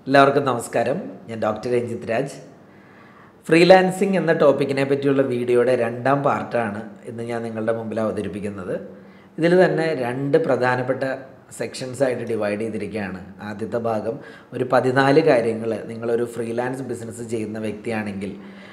എല്ലാവർക്കും നമസ്കാരം ഞാൻ ഡോക്ടർ രഞ്ജിത് രാജ് ഫ്രീലാൻസിങ് എന്ന ടോപ്പിക്കിനെ പറ്റിയുള്ള വീഡിയോയുടെ രണ്ടാം പാർട്ടാണ് ഇന്ന് ഞാൻ നിങ്ങളുടെ മുമ്പിൽ അവതരിപ്പിക്കുന്നത് ഇതിൽ തന്നെ രണ്ട് പ്രധാനപ്പെട്ട സെക്ഷൻസ് ആയിട്ട് ഡിവൈഡ് ചെയ്തിരിക്കുകയാണ് ആദ്യത്തെ ഭാഗം ഒരു പതിനാല് കാര്യങ്ങൾ നിങ്ങളൊരു ഫ്രീലാൻസ് ബിസിനസ് ചെയ്യുന്ന വ്യക്തിയാണെങ്കിൽ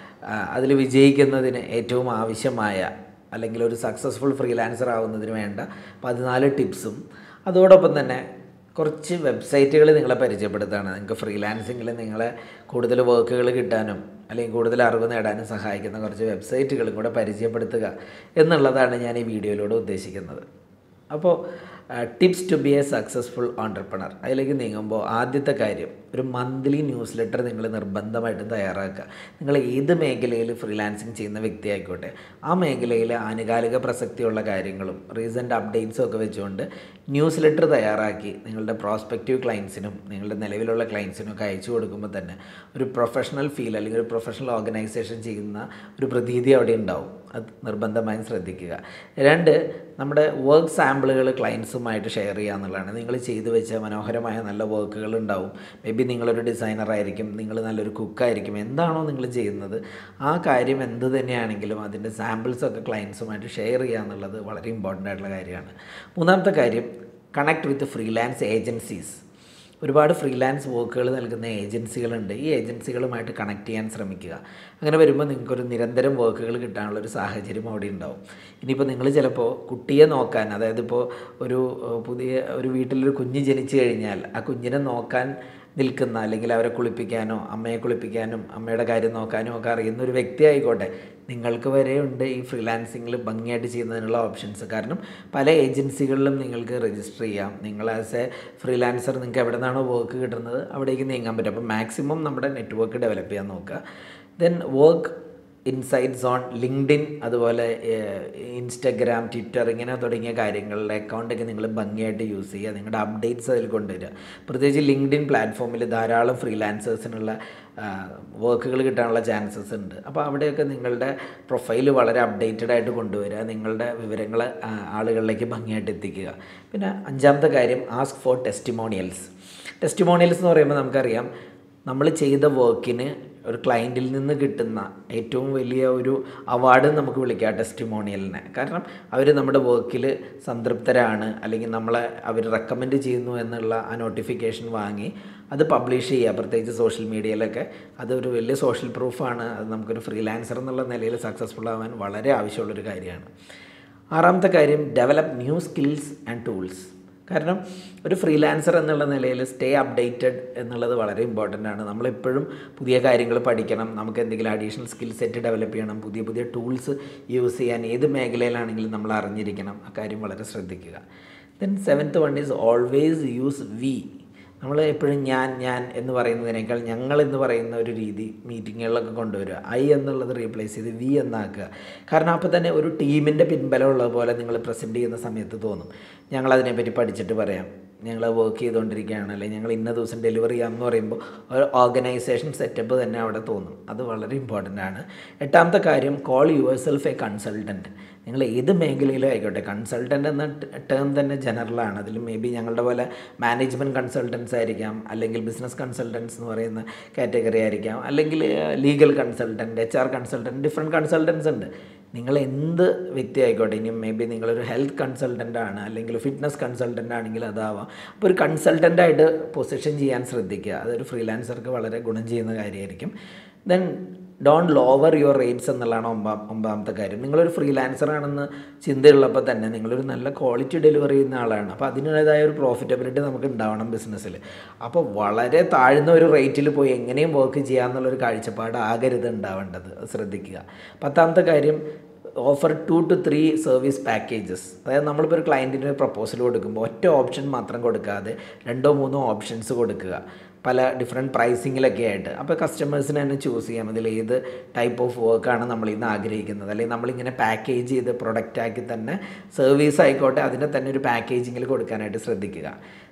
അതിൽ വിജയിക്കുന്നതിന് ഏറ്റവും ആവശ്യമായ അല്ലെങ്കിൽ ഒരു സക്സസ്ഫുൾ ഫ്രീലാൻസർ ആവുന്നതിന് വേണ്ട പതിനാല് ടിപ്സും അതോടൊപ്പം തന്നെ കുറച്ച് വെബ്സൈറ്റുകൾ നിങ്ങളെ പരിചയപ്പെടുത്താണ് നിങ്ങൾക്ക് ഫ്രീലാൻസിങ്ങിൽ നിങ്ങളെ കൂടുതൽ വർക്കുകൾ കിട്ടാനും അല്ലെങ്കിൽ കൂടുതൽ അറിവ് നേടാനും സഹായിക്കുന്ന കുറച്ച് വെബ്സൈറ്റുകളും കൂടെ പരിചയപ്പെടുത്തുക എന്നുള്ളതാണ് ഞാൻ ഈ വീഡിയോയിലൂടെ ഉദ്ദേശിക്കുന്നത് അപ്പോൾ tips to be a successful entrepreneur അതിലേക്ക് നീങ്ങുമ്പോൾ ആദ്യത്തെ കാര്യം ഒരു മന്ത്ലി ന്യൂസ് ലെറ്റർ നിങ്ങൾ നിർബന്ധമായിട്ടും തയ്യാറാക്കുക നിങ്ങൾ ഏത് മേഖലയിൽ ഫ്രീലാൻസിങ് ചെയ്യുന്ന വ്യക്തി ആയിക്കോട്ടെ ആ മേഖലയിൽ ആനുകാലിക പ്രസക്തിയുള്ള കാര്യങ്ങളും റീസെൻ്റ് അപ്ഡേറ്റ്സും ഒക്കെ വെച്ചുകൊണ്ട് ന്യൂസ് ലെറ്റർ തയ്യാറാക്കി നിങ്ങളുടെ പ്രോസ്പെക്റ്റീവ് ക്ലയൻസിനും നിങ്ങളുടെ നിലവിലുള്ള ക്ലയൻസിനും ഒക്കെ അയച്ചു കൊടുക്കുമ്പോൾ തന്നെ ഒരു പ്രൊഫഷണൽ ഫീൽ അല്ലെങ്കിൽ ഒരു പ്രൊഫഷണൽ ഓർഗനൈസേഷൻ ചെയ്യുന്ന ഒരു പ്രതീതി അവിടെ ഉണ്ടാവും അത് നിർബന്ധമായും ശ്രദ്ധിക്കുക രണ്ട് നമ്മുടെ വർക്ക് സാമ്പിളുകൾ ക്ലയൻസുമായിട്ട് ഷെയർ ചെയ്യുക എന്നുള്ളതാണ് നിങ്ങൾ ചെയ്തു വെച്ച മനോഹരമായ നല്ല വർക്കുകൾ ഉണ്ടാവും മേ ബി നിങ്ങളൊരു ഡിസൈനർ ആയിരിക്കും നിങ്ങൾ നല്ലൊരു കുക്കായിരിക്കും എന്താണോ നിങ്ങൾ ചെയ്യുന്നത് ആ കാര്യം എന്ത് തന്നെയാണെങ്കിലും അതിൻ്റെ സാമ്പിൾസൊക്കെ ക്ലയൻസുമായിട്ട് ഷെയർ ചെയ്യുക എന്നുള്ളത് വളരെ ഇമ്പോർട്ടൻ്റ് ആയിട്ടുള്ള കാര്യമാണ് മൂന്നാമത്തെ കാര്യം കണക്ട് വിത്ത് ഫ്രീലാൻസ് ഏജൻസീസ് ഒരുപാട് ഫ്രീലാൻസ് വർക്കുകൾ നൽകുന്ന ഏജൻസികളുണ്ട് ഈ ഏജൻസികളുമായിട്ട് കണക്ട് ചെയ്യാൻ ശ്രമിക്കുക അങ്ങനെ വരുമ്പോൾ നിങ്ങൾക്കൊരു നിരന്തരം വർക്കുകൾ കിട്ടാനുള്ള ഒരു സാഹചര്യം അവിടെ ഉണ്ടാവും ഇനിയിപ്പോൾ നിങ്ങൾ ചിലപ്പോൾ കുട്ടിയെ നോക്കാൻ അതായത് ഇപ്പോൾ ഒരു ഏഹ്, പുതിയ ഒരു വീട്ടിലൊരു കുഞ്ഞ് ജനിച്ചു കഴിഞ്ഞാൽ ആ കുഞ്ഞിനെ നോക്കാൻ നിൽക്കുന്ന അല്ലെങ്കിൽ അവരെ കുളിപ്പിക്കാനോ അമ്മയെ കുളിപ്പിക്കാനും അമ്മയുടെ കാര്യം നോക്കാനും ഒക്കെ അറിയുന്ന ഒരു വ്യക്തി ആയിക്കോട്ടെ നിങ്ങൾക്ക് വരെ ഉണ്ട് ഈ ഫ്രീലാൻസിങ്ങിൽ ഭംഗിയായിട്ട് ചെയ്യുന്നതിനുള്ള ഓപ്ഷൻസ് കാരണം പല ഏജൻസികളിലും നിങ്ങൾക്ക് രജിസ്റ്റർ ചെയ്യാം നിങ്ങൾ ആസ് എ ഫ്രീലാൻസർ നിങ്ങൾക്ക് എവിടെ നിന്നാണോ വർക്ക് കിട്ടുന്നത് അവിടേക്ക് നീങ്ങാൻ പറ്റും അപ്പോൾ മാക്സിമം നമ്മുടെ നെറ്റ്വർക്ക് ഡെവലപ്പ് ചെയ്യാൻ നോക്കുക then work insights on LinkedIn അതുപോലെ ഇൻസ്റ്റഗ്രാം ട്വിറ്റർ ഇങ്ങനെ തുടങ്ങിയ കാര്യങ്ങളുടെ അക്കൗണ്ടൊക്കെ നിങ്ങൾ ഭംഗിയായിട്ട് യൂസ് ചെയ്യുക നിങ്ങളുടെ അപ്ഡേറ്റ്സ് അതിൽ കൊണ്ടുവരിക പ്രത്യേകിച്ച് ലിങ്ക്ഡിൻ പ്ലാറ്റ്ഫോമിൽ ധാരാളം ഫ്രീലാൻസേഴ്സിനുള്ള വർക്കുകൾ കിട്ടാനുള്ള ചാൻസസ് ഉണ്ട് അപ്പോൾ അവിടെയൊക്കെ നിങ്ങളുടെ പ്രൊഫൈൽ വളരെ അപ്ഡേറ്റഡ് ആയിട്ട് കൊണ്ടുവരിക നിങ്ങളുടെ വിവരങ്ങൾ ആ, ആളുകളിലേക്ക് ഭംഗിയായിട്ട് എത്തിക്കുക പിന്നെ അഞ്ചാമത്തെ കാര്യം ആസ്ക് ഫോർ ടെസ്റ്റിമോണിയൽസ് ടെസ്റ്റിമോണിയൽസ് എന്ന് പറയുമ്പോൾ നമുക്കറിയാം നമ്മൾ ചെയ്ത വർക്കിന് ഒരു ക്ലയൻറ്റിൽ നിന്ന് കിട്ടുന്ന ഏറ്റവും വലിയ ഒരു അവാർഡ് നമുക്ക് വിളിക്കാം ടെസ്റ്റിമോണിയലിനെ കാരണം അവർ നമ്മുടെ വർക്കിൽ സംതൃപ്തരാണ് അല്ലെങ്കിൽ നമ്മളെ അവർ റെക്കമെൻഡ് ചെയ്യുന്നു എന്നുള്ള ആ നോട്ടിഫിക്കേഷൻ വാങ്ങി അത് പബ്ലിഷ് ചെയ്യുക പ്രത്യേകിച്ച് സോഷ്യൽ മീഡിയയിലൊക്കെ അതൊരു വലിയ സോഷ്യൽ പ്രൂഫാണ് അത് നമുക്കൊരു ഫ്രീലാൻസർ എന്നുള്ള നിലയിൽ സക്സസ്ഫുൾ ആവാൻ വളരെ ആവശ്യമുള്ളൊരു കാര്യമാണ് ആറാമത്തെ കാര്യം develop new skills and tools കാരണം ഒരു ഫ്രീലാൻസർ എന്നുള്ള നിലയിൽ സ്റ്റേ അപ്ഡേറ്റഡ് എന്നുള്ളത് വളരെ ഇമ്പോർട്ടൻ്റ് ആണ് നമ്മളെപ്പോഴും പുതിയ കാര്യങ്ങൾ പഠിക്കണം നമുക്ക് എന്തെങ്കിലും അഡീഷണൽ സ്കിൽ സെറ്റ് ഡെവലപ്പ് ചെയ്യണം പുതിയ പുതിയ ടൂൾസ് യൂസ് ചെയ്യാൻ ഏത് മേഖലയിലാണെങ്കിലും നമ്മൾ അറിഞ്ഞിരിക്കണം ആ കാര്യം വളരെ ശ്രദ്ധിക്കുക then seventh one is always use we നമ്മൾ എപ്പോഴും ഞാൻ ഞാൻ എന്ന് പറയുന്നതിനേക്കാൾ ഞങ്ങൾ എന്ന് പറയുന്ന ഒരു രീതി മീറ്റിങ്ങുകളിലൊക്കെ കൊണ്ടുവരിക ഐ എന്നുള്ളത് റീപ്ലേസ് ചെയ്ത് വി എന്നാക്കുക കാരണം അപ്പോൾ തന്നെ ഒരു ടീമിൻ്റെ പിൻബലം ഉള്ളത് പോലെ നിങ്ങൾ പ്രസൻറ്റ് ചെയ്യുന്ന സമയത്ത് തോന്നും ഞങ്ങൾ അതിനെപ്പറ്റി പഠിച്ചിട്ട് പറയാം ഞങ്ങൾ വർക്ക് ചെയ്തുകൊണ്ടിരിക്കുകയാണ് അല്ലെങ്കിൽ ഞങ്ങൾ ഇന്ന ദിവസം ഡെലിവറി ചെയ്യാമെന്ന് പറയുമ്പോൾ ഒരു ഓർഗനൈസേഷൻ സെറ്റപ്പ് തന്നെ അവിടെ തോന്നും അത് വളരെ ഇമ്പോർട്ടൻ്റ് ആണ് എട്ടാമത്തെ കാര്യം call yourself a consultant നിങ്ങൾ ഏത് മേഖലയിലും ആയിക്കോട്ടെ കൺസൾട്ടൻ്റ് എന്ന ടേം തന്നെ ജനറലാണ് അതിൽ മേ ബി ഞങ്ങളുടെ പോലെ മാനേജ്മെൻറ്റ് കൺസൾട്ടൻസ് ആയിരിക്കാം അല്ലെങ്കിൽ ബിസിനസ് കൺസൾട്ടൻസ് എന്ന് പറയുന്ന കാറ്റഗറി ആയിരിക്കാം അല്ലെങ്കിൽ legal consultant H R consultant different consultants ഉണ്ട് നിങ്ങൾ എന്ത് വ്യക്തി ആയിക്കോട്ടെ ഇനി മേ ബി നിങ്ങളൊരു ഹെൽത്ത് കൺസൾട്ടൻ്റ് ആണ് അല്ലെങ്കിൽ ഫിറ്റ്നസ് കൺസൾട്ടൻ്റ് ആണെങ്കിൽ അതാവാം അപ്പോൾ ഒരു കൺസൾട്ടൻ്റായിട്ട് പൊസിഷൻ ചെയ്യാൻ ശ്രദ്ധിക്കുക അതൊരു ഫ്രീലാൻസർക്ക് വളരെ ഗുണം ചെയ്യുന്ന കാര്യമായിരിക്കും then don't lower your rates എന്നുള്ളതാണ് ഒമ്പാം ഒമ്പതാമത്തെ കാര്യം നിങ്ങളൊരു ഫ്രീലാൻസർ ആണെന്ന് ചിന്തയുള്ളപ്പോൾ തന്നെ നിങ്ങളൊരു നല്ല ക്വാളിറ്റി ഡെലിവറി ചെയ്യുന്ന ആളാണ് അപ്പോൾ അതിൻ്റേതായ ഒരു പ്രോഫിറ്റബിലിറ്റി നമുക്ക് ഉണ്ടാവണം ബിസിനസ്സിൽ അപ്പോൾ വളരെ താഴ്ന്ന ഒരു റേറ്റിൽ പോയി എങ്ങനെയും വർക്ക് ചെയ്യാമെന്നുള്ളൊരു കാഴ്ചപ്പാട് ആകരുത് ഉണ്ടാവേണ്ടത് അത് ശ്രദ്ധിക്കുക പത്താമത്തെ കാര്യം offer two to three service packages അതായത് നമ്മളിപ്പോൾ ഒരു ക്ലയൻറ്റിന് ഒരു പ്രപ്പോസൽ കൊടുക്കുമ്പോൾ ഒറ്റ ഓപ്ഷൻ മാത്രം കൊടുക്കാതെ രണ്ടോ മൂന്നോ ഓപ്ഷൻസ് കൊടുക്കുക പല ഡിഫറെൻറ്റ് പ്രൈസിങ്ങിലൊക്കെ ആയിട്ട് അപ്പോൾ കസ്റ്റമേഴ്സിന് തന്നെ ചൂസ് ചെയ്യാം ഇതിൽ ഏത് ടൈപ്പ് ഓഫ് വർക്കാണ് നമ്മൾ ഇന്ന് ആഗ്രഹിക്കുന്നത് അല്ലെങ്കിൽ നമ്മളിങ്ങനെ പാക്കേജ് ചെയ്ത് പ്രൊഡക്റ്റ് ആക്കി തന്നെ സർവീസ് ആയിക്കോട്ടെ അതിനെ തന്നെ ഒരു പാക്കേജിങ്ങിൽ കൊടുക്കാനായിട്ട് ശ്രദ്ധിക്കുക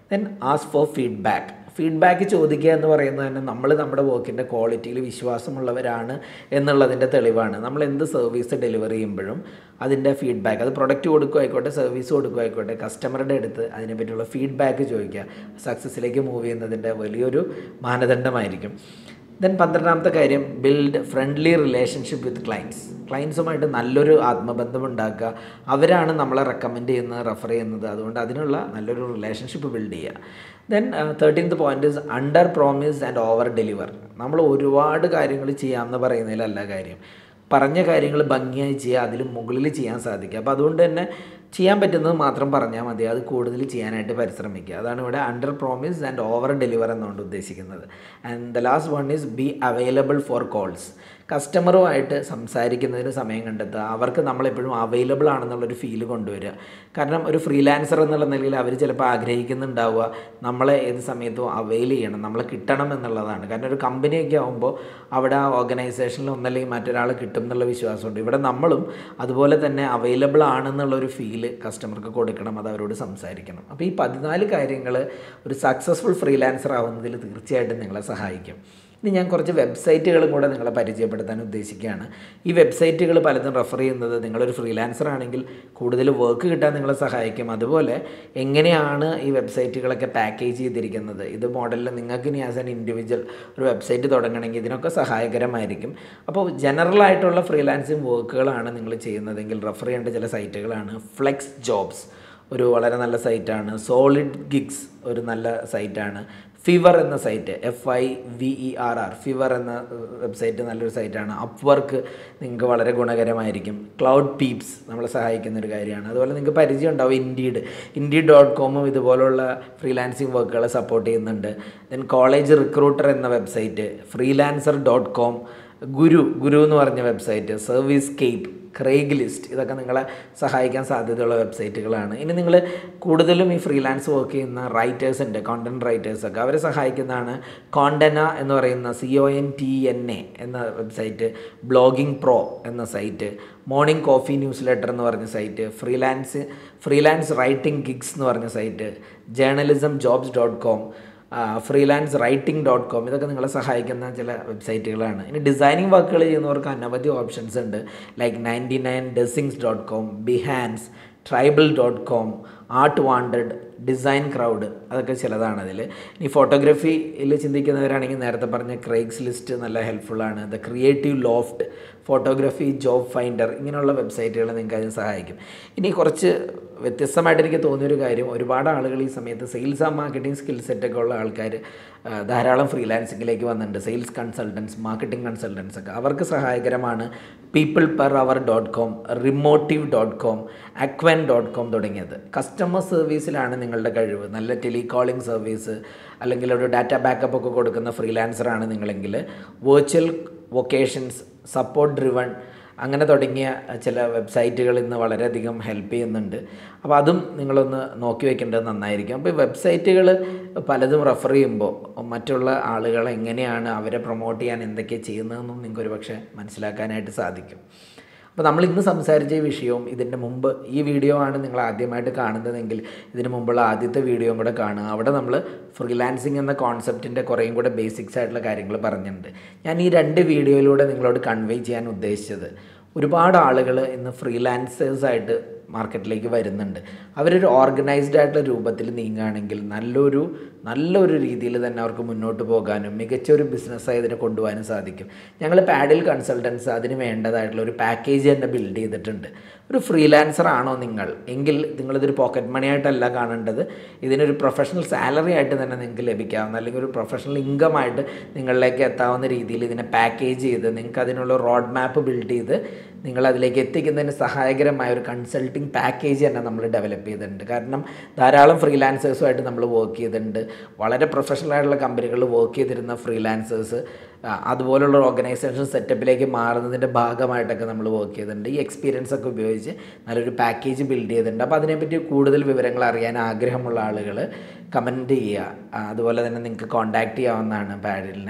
then ask for feedback feedback ചോദിക്കുക എന്ന് പറയുന്നത് തന്നെ നമ്മൾ നമ്മുടെ വർക്കിൻ്റെ ക്വാളിറ്റിയിൽ വിശ്വാസമുള്ളവരാണ് എന്നുള്ളതിൻ്റെ തെളിവാണ് നമ്മൾ എന്ത് സർവീസ് ഡെലിവറി ചെയ്യുമ്പോഴും അതിൻ്റെ ഫീഡ്ബാക്ക് അത് പ്രൊഡക്റ്റ് കൊടുക്കുക ആയിക്കോട്ടെ സർവീസ് കൊടുക്കുക ആയിക്കോട്ടെ കസ്റ്റമറുടെ അടുത്ത് അതിനെപ്പറ്റിയുള്ള ഫീഡ്ബാക്ക് ചോദിക്കുക സക്സസ്സിലേക്ക് മൂവ് ചെയ്യുന്നതിൻ്റെ വലിയൊരു മാനദണ്ഡമായിരിക്കും ദെൻ പന്ത്രണ്ടാമത്തെ കാര്യം build friendly relationship with clients ക്ലയൻസുമായിട്ട് നല്ലൊരു ആത്മബന്ധം ഉണ്ടാക്കുക അവരാണ് നമ്മളെ റെക്കമെൻഡ് ചെയ്യുന്നത് റെഫർ ചെയ്യുന്നത് അതുകൊണ്ട് അതിനുള്ള നല്ലൊരു റിലേഷൻഷിപ്പ് ബിൽഡ് ചെയ്യുക then thirteenth point is under promise and over deliver നമ്മൾ ഒരുപാട് കാര്യങ്ങൾ ചെയ്യാമെന്ന് പറയുന്നതിലല്ല കാര്യം പറഞ്ഞ കാര്യങ്ങൾ ഭംഗിയായി ചെയ്യുക അതിൽ മുകളിൽ ചെയ്യാൻ സാധിക്കുക അപ്പോൾ അതുകൊണ്ട് തന്നെ ചെയ്യാൻ പറ്റുന്നത് മാത്രം പറഞ്ഞാൽ മതി അത് കൂടുതൽ ചെയ്യാനായിട്ട് പരിശ്രമിക്കുക അതാണ് ഇവിടെ under promise and over deliver എന്നുകൊണ്ട് ഉദ്ദേശിക്കുന്നത് and the last one is be available for calls കസ്റ്റമറുമായിട്ട് സംസാരിക്കുന്നതിന് സമയം കണ്ടെത്തുക അവർക്ക് നമ്മളെപ്പോഴും അവൈലബിൾ ആണെന്നുള്ളൊരു ഫീല് കൊണ്ടുവരിക കാരണം ഒരു ഫ്രീലാൻസർ എന്നുള്ള നിലയിൽ അവർ ചിലപ്പോൾ ആഗ്രഹിക്കുന്നുണ്ടാവുക നമ്മളെ ഏത് സമയത്തും അവൈൽ ചെയ്യണം നമ്മളെ കിട്ടണം എന്നുള്ളതാണ് കാരണം ഒരു കമ്പനിയൊക്കെ ആകുമ്പോൾ അവിടെ ആ ഓർഗനൈസേഷനിൽ ഒന്നല്ലെങ്കിൽ മറ്റൊരാൾ കിട്ടും എന്നുള്ള വിശ്വാസമുണ്ട് ഇവിടെ നമ്മളും അതുപോലെ തന്നെ അവൈലബിൾ ആണെന്നുള്ളൊരു ഫീല് കസ്റ്റമർക്ക് കൊടുക്കണം അത് അവരോട് സംസാരിക്കണം അപ്പോൾ ഈ പതിനാല് കാര്യങ്ങൾ ഒരു സക്സസ്ഫുൾ ഫ്രീലാൻസർ ആവുന്നതിൽ തീർച്ചയായിട്ടും നിങ്ങളെ സഹായിക്കും ഇനി ഞാൻ കുറച്ച് വെബ്സൈറ്റുകളും കൂടെ നിങ്ങളെ പരിചയപ്പെടുത്താൻ ഉദ്ദേശിക്കുകയാണ് ഈ വെബ്സൈറ്റുകൾ പലതും റെഫർ ചെയ്യുന്നത് നിങ്ങളൊരു ഫ്രീലാൻസർ ആണെങ്കിൽ കൂടുതൽ വർക്ക് കിട്ടാൻ നിങ്ങളെ സഹായിക്കും അതുപോലെ എങ്ങനെയാണ് ഈ വെബ്സൈറ്റുകളൊക്കെ പാക്കേജ് ചെയ്തിരിക്കുന്നത് ഇത് മോഡലിൽ നിങ്ങൾക്ക് ഇനി ആസ് ആൻ ഇൻഡിവിജ്വൽ ഒരു വെബ്സൈറ്റ് തുടങ്ങണമെങ്കിൽ ഇതിനൊക്കെ സഹായകരമായിരിക്കും അപ്പോൾ ജനറൽ ആയിട്ടുള്ള ഫ്രീലാൻസിങ് വർക്കുകളാണ് നിങ്ങൾ ചെയ്യുന്നതെങ്കിൽ റെഫർ ചെയ്യേണ്ട ചില സൈറ്റുകളാണ് ഫ്ലെക്സ് ജോബ്സ് ഒരു വളരെ നല്ല സൈറ്റാണ് സോളിഡ് ഗിഗ്സ് ഒരു നല്ല സൈറ്റാണ് ഫിവർ എന്ന site F I V E R R Fiverr എന്ന വെബ്സൈറ്റ് നല്ലൊരു സൈറ്റാണ് അപ്വർക്ക് നിങ്ങൾക്ക് വളരെ ഗുണകരമായിരിക്കും ക്ലൗഡ് പീപ്സ് നമ്മളെ സഹായിക്കുന്ന ഒരു കാര്യമാണ് അതുപോലെ നിങ്ങൾക്ക് പരിചയം ഉണ്ടാവും ഇൻഡീഡ് ഇൻഡീഡ് ഡോട്ട് കോമും ഇതുപോലുള്ള ഫ്രീലാൻസിങ് വർക്കുകളെ സപ്പോർട്ട് ചെയ്യുന്നുണ്ട് ദെൻ കോളേജ് റിക്രൂട്ടർ എന്ന website Freelancer dot com Guru Guru എന്ന് പറഞ്ഞ website ServiceScape Craigslist ഇതൊക്കെ നിങ്ങളെ സഹായിക്കാൻ സാധ്യതയുള്ള വെബ്സൈറ്റുകളാണ് ഇനി നിങ്ങൾ കൂടുതലും ഈ ഫ്രീലാൻസ് വർക്ക് ചെയ്യുന്ന റൈറ്റേഴ്സ് ഉണ്ട് കോണ്ടൻറ് റൈറ്റേഴ്സൊക്കെ അവരെ സഹായിക്കുന്നതാണ് കോണ്ടന എന്ന് പറയുന്ന C O N T N A എന്ന വെബ്സൈറ്റ് ബ്ലോഗിംഗ് പ്രോ എന്ന site Morning Coffee newsletter എന്ന് പറഞ്ഞ site freelance freelance writing gigs എന്ന് പറഞ്ഞ site journalism jobs dot com freelance writing dot com ഇതൊക്കെ നിങ്ങളെ സഹായിക്കുന്ന ചില വെബ്സൈറ്റുകളാണ് ഇനി ഡിസൈനിങ് വർക്കുകൾ ചെയ്യുന്നവർക്ക് അനവധി ഓപ്ഷൻസ് ഉണ്ട് like ninety nine designs dot com Behance tribal dot com art wanted design crowd അതൊക്കെ ചിലതാണ് അതിൽ ഇനി ഫോട്ടോഗ്രാഫിയിൽ ചിന്തിക്കുന്നവരാണെങ്കിൽ നേരത്തെ പറഞ്ഞ ക്രൈഗ്സ് ലിസ്റ്റ് നല്ല ഹെൽപ്ഫുള്ളാണ് the creative loft photography job finder ഇങ്ങനെയുള്ള വെബ്സൈറ്റുകൾ നിങ്ങൾക്ക് അതിന് സഹായിക്കും ഇനി കുറച്ച് വ്യത്യസ്തമായിട്ട് എനിക്ക് തോന്നിയൊരു കാര്യം ഒരുപാട് ആളുകൾ ഈ സമയത്ത് സെയിൽസ് ആൻഡ് മാർക്കറ്റിംഗ് സ്കിൽ സെറ്റൊക്കെ ഉള്ള ആൾക്കാർ ധാരാളം ഫ്രീലാൻസിങ്ങിലേക്ക് വന്നിട്ടുണ്ട് സെയിൽസ് കൺസൾട്ടൻസ് മാർക്കറ്റിംഗ് കൺസൾട്ടൻസ് ഒക്കെ അവർക്ക് സഹായകരമാണ് people per hour dot com Remotive dot com Aquent dot com തുടങ്ങിയത് കസ്റ്റമർ സർവീസിലാണ് നിങ്ങളുടെ കഴിവ് നല്ല ടെലികോളിംഗ് സർവീസ് അല്ലെങ്കിൽ ഒരു ഡാറ്റ ബാക്കപ്പ് ഒക്കെ കൊടുക്കുന്ന ഫ്രീലാൻസറാണ് നിങ്ങളെങ്കിൽ വെർച്വൽ വൊക്കേഷൻസ് സപ്പോർട്ട് ഡ്രിവൺ അങ്ങനെ തുടങ്ങിയ ചില വെബ്സൈറ്റുകൾ ഇന്ന് വളരെയധികം ഹെൽപ്പ് ചെയ്യുന്നുണ്ട് അപ്പോൾ അതും നിങ്ങളൊന്ന് നോക്കി വെക്കേണ്ടത് നന്നായിരിക്കും അപ്പോൾ ഈ വെബ്സൈറ്റുകൾ പലതും റെഫർ ചെയ്യുമ്പോൾ മറ്റുള്ള ആളുകൾ എങ്ങനെയാണ് അവരെ പ്രൊമോട്ട് ചെയ്യാൻ എന്തൊക്കെയാണ് ചെയ്യുന്നതെന്നും നിങ്ങൾക്ക് ഒരു പക്ഷേ മനസ്സിലാക്കാനായിട്ട് സാധിക്കും അപ്പോൾ നമ്മൾ ഇന്ന് സംസാരിച്ച ഈ വിഷയവും ഇതിൻ്റെ മുമ്പ് ഈ വീഡിയോ ആണ് നിങ്ങൾ ആദ്യമായിട്ട് കാണുന്നതെങ്കിൽ ഇതിന് മുമ്പുള്ള ആദ്യത്തെ വീഡിയോയും കൂടെ കാണുക അവിടെ നമ്മൾ ഫ്രീലാൻസിങ് എന്ന കോൺസെപ്റ്റിൻ്റെ കുറേയും കൂടെ ബേസിക്സ് ആയിട്ടുള്ള കാര്യങ്ങൾ പറഞ്ഞിട്ടുണ്ട് ഞാൻ ഈ രണ്ട് വീഡിയോയിലൂടെ നിങ്ങളോട് കൺവേ ചെയ്യാൻ ഉദ്ദേശിച്ചത് ഒരുപാട് ആളുകൾ ഇന്ന് ഫ്രീലാൻസേഴ്സായിട്ട് മാർക്കറ്റിലേക്ക് വരുന്നുണ്ട് അവരൊരു ഓർഗനൈസ്ഡ് ആയിട്ടുള്ള രൂപത്തിൽ നീങ്ങുകയാണെങ്കിൽ നല്ലൊരു നല്ലൊരു രീതിയിൽ തന്നെ അവർക്ക് മുന്നോട്ട് പോകാനും മികച്ച ഒരു ബിസിനസ്സായി ഇതിനെ കൊണ്ടുപോകാനും സാധിക്കും ഞങ്ങൾ പാഡിൽ കൺസൾട്ടൻസ് അതിന് വേണ്ടതായിട്ടുള്ള ഒരു പാക്കേജ് തന്നെ ബിൽഡ് ചെയ്തിട്ടുണ്ട് ഒരു ഫ്രീലാൻസർ ആണോ നിങ്ങൾ എങ്കിൽ നിങ്ങളിതൊരു പോക്കറ്റ് മണി ആയിട്ടല്ല കാണേണ്ടത് ഇതിനൊരു പ്രൊഫഷണൽ സാലറി ആയിട്ട് തന്നെ നിങ്ങൾക്ക് ലഭിക്കാവുന്ന അല്ലെങ്കിൽ ഒരു പ്രൊഫഷണൽ ഇൻകം ആയിട്ട് നിങ്ങളിലേക്ക് എത്താവുന്ന രീതിയിൽ ഇതിനെ പാക്കേജ് ചെയ്ത് നിങ്ങൾക്ക് അതിനുള്ള റോഡ് മാപ്പ് ബിൽഡ് ചെയ്ത് നിങ്ങൾ അതിലേക്ക് എത്തിക്കുന്നതിന് സഹായകരമായ ഒരു കൺസൾട്ടിങ് പാക്കേജ് തന്നെ നമ്മൾ ഡെവലപ്പ് ചെയ്തിട്ടുണ്ട് കാരണം ധാരാളം ഫ്രീലാൻസേഴ്സുമായിട്ട് നമ്മൾ വർക്ക് ചെയ്തിട്ടുണ്ട് വളരെ പ്രൊഫഷണൽ ആയിട്ടുള്ള കമ്പനികളിൽ വർക്ക് ചെയ്തിരുന്ന ഫ്രീലാൻസേഴ്സ് അതുപോലുള്ള ഓർഗനൈസേഷൻ സെറ്റപ്പിലേക്ക് മാറുന്നതിൻ്റെ ഭാഗമായിട്ടൊക്കെ നമ്മൾ വർക്ക് ചെയ്തിട്ടുണ്ട് ഈ എക്സ്പീരിയൻസ് ഒക്കെ ഉപയോഗിച്ച് നല്ലൊരു പാക്കേജ് ബിൽഡ് ചെയ്തിട്ടുണ്ട് അപ്പോൾ അതിനെപ്പറ്റി കൂടുതൽ വിവരങ്ങൾ അറിയാൻ ആഗ്രഹമുള്ള ആളുകൾ കമൻറ്റ് ചെയ്യുക അതുപോലെ തന്നെ നിങ്ങൾക്ക് കോൺടാക്റ്റ് ചെയ്യാവുന്നതാണ് പാഡിലിനെ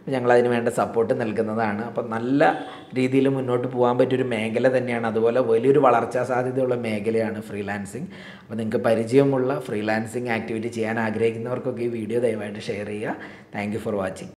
ഞങ്ങൾ അതിന് വേണ്ട സപ്പോർട്ട് നൽകുന്നതാണ് അപ്പം നല്ല രീതിയിൽ മുന്നോട്ട് പോകാൻ പറ്റിയൊരു മേഖല തന്നെയാണ് അതുപോലെ വലിയൊരു വളർച്ചാ സാധ്യതയുള്ള മേഖലയാണ് ഫ്രീലാൻസിങ് അപ്പോൾ നിങ്ങൾക്ക് പരിചയമുള്ള ഫ്രീലാൻസിങ് ആക്ടിവിറ്റി ചെയ്യാൻ ആഗ്രഹിക്കുന്നവർക്കൊക്കെ ഈ വീഡിയോ ദയവായിട്ട് ഷെയർ ചെയ്യുക താങ്ക് ഫോർ വാച്ചിങ്